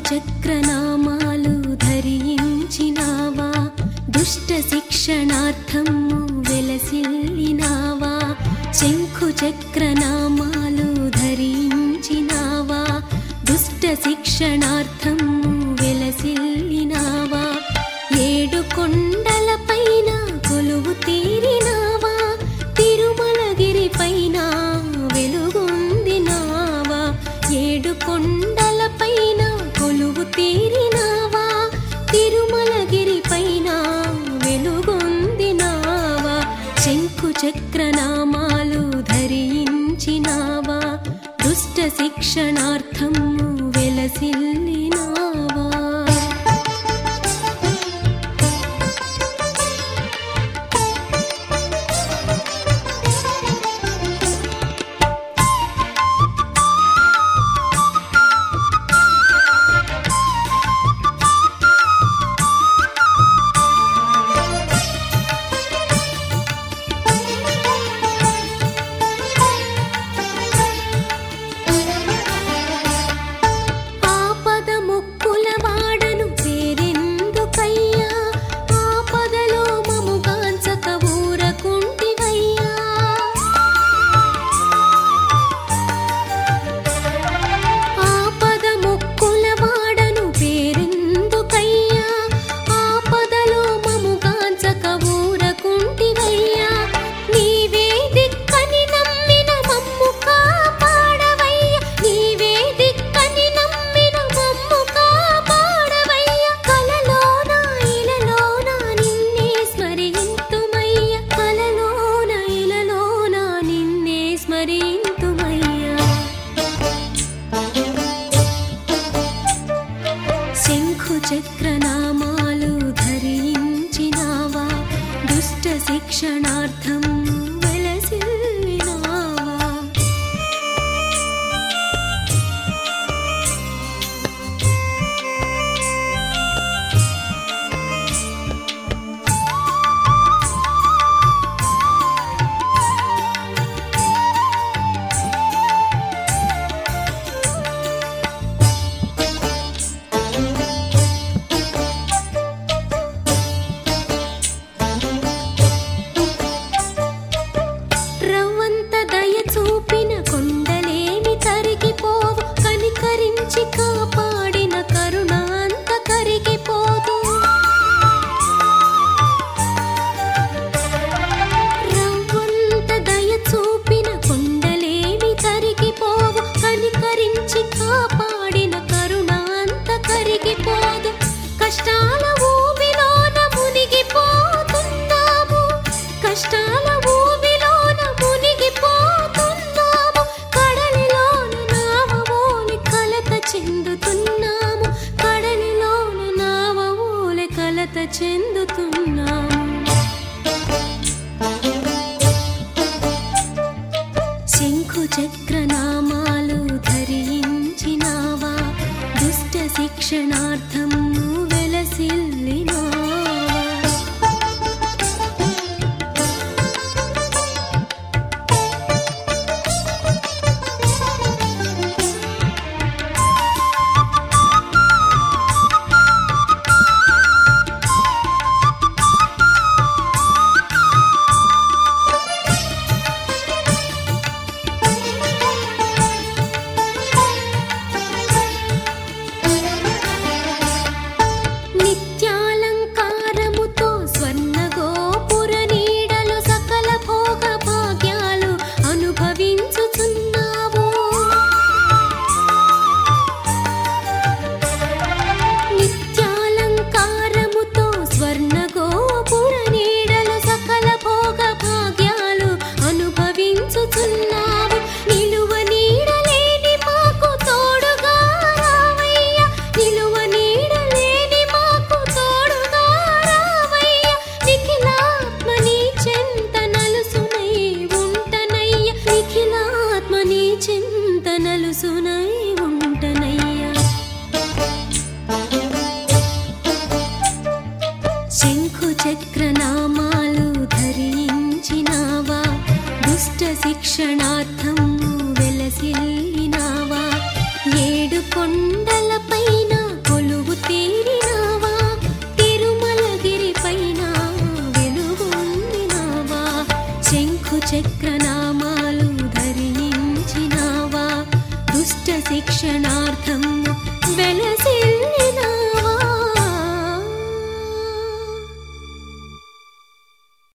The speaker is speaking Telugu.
చక్రనామాలు ధరించినావా దుష్ట శిక్షణార్థము వెలసిల్లినావా శంఖు చక్రనామాలు ధరించినావా దుష్ట శిక్షణార్థము వెలసిల్లినావా ఏడు కొండలపైన కొలువు తీరినావా తిరుమలగిరి పైన వెలుగొందినావా ఏడు కొండలపైన కొలువు తీరినావా తిరుమలగిరి పైన వెలుగొందినావా శంకు చక్రనామాలు ధరించినావా దుష్ట శిక్షణార్థము వెలసిల్లినావా ఆపద ముక్కుల వాడను పేరెందుకయ్యా ఆపదలో మముగాంచక ఊరకుంటివయ్యా ఆపద ముక్కుల వాడను పేరెందుకయ్యా ఆపదలో మముగాంచక ఊరకుంటివయ్యా నీవే దిక్కని నమ్మిన మమ్ము కాపాడవయ్యా నీవే దిక్కని నమ్మిన మమ్ము కాపాడవయ్యా కలలోన ఇలలోన నిన్నే స్మరింతుమయ్య కలలోన ఇలలోన నిన్నే స్మరింతుమయ్యా శంఖు చక్రనామాలు ధరించినావా దుష్ట శిక్షణార్థం వెలసిల్లినావా రవ్వంత దయ చూపిన కొండలేమి తరిగిపోవు కనికరించి కాపాడిన కరుణ అంత కరిగిపోదు రవ్వంత దయ చూపిన కొండలేమి తరిగిపోవు కనికరించి కాపాడిన కరుణ అంత కరిగిపోదు కష్టాల ఊబిలోన మునిగిపోతున్నాము కష్టాల ఊబిలోన మునిగిపోతున్నాము కడలిలోన నావోలి కలత చెందుతున్నాము కడలిలోన నావోలి కలత చెందుతున్నాము శంఖు చక్రనామాలు ధరించినావా దుష్ట శిక్షణార్థం వెలసిల్లినావా నిత్యాలంకారముతో స్వర్ణ గోపుర నీడలు సకల భోగ భాగ్యాలు అనుభవించుచున్నావు నిత్యాలంకారముతో స్వర్ణ గోపుర నీడలు సకల భోగ భాగ్యాలు అనుభవించుచున్నావు నిలువ నీడలేని మాకు తోడుగా రావయ్యా నిలువ నీడలేని మాకు తోడుగా రావయ్యా నిఖిలాత్మ నీ చెంత నలుసునై ఉంటనయ్య నిఖిలాత్మ నీ చెంత నలుసునై ఉంటనయ్యా శంఖు చక్రనామాలు ధరించినావా దుష్ట శిక్షణార్థం వెలసిల్లినావా ఏడు కొండలపైన దుష్ట శిక్షణార్థం వెలసిల్లి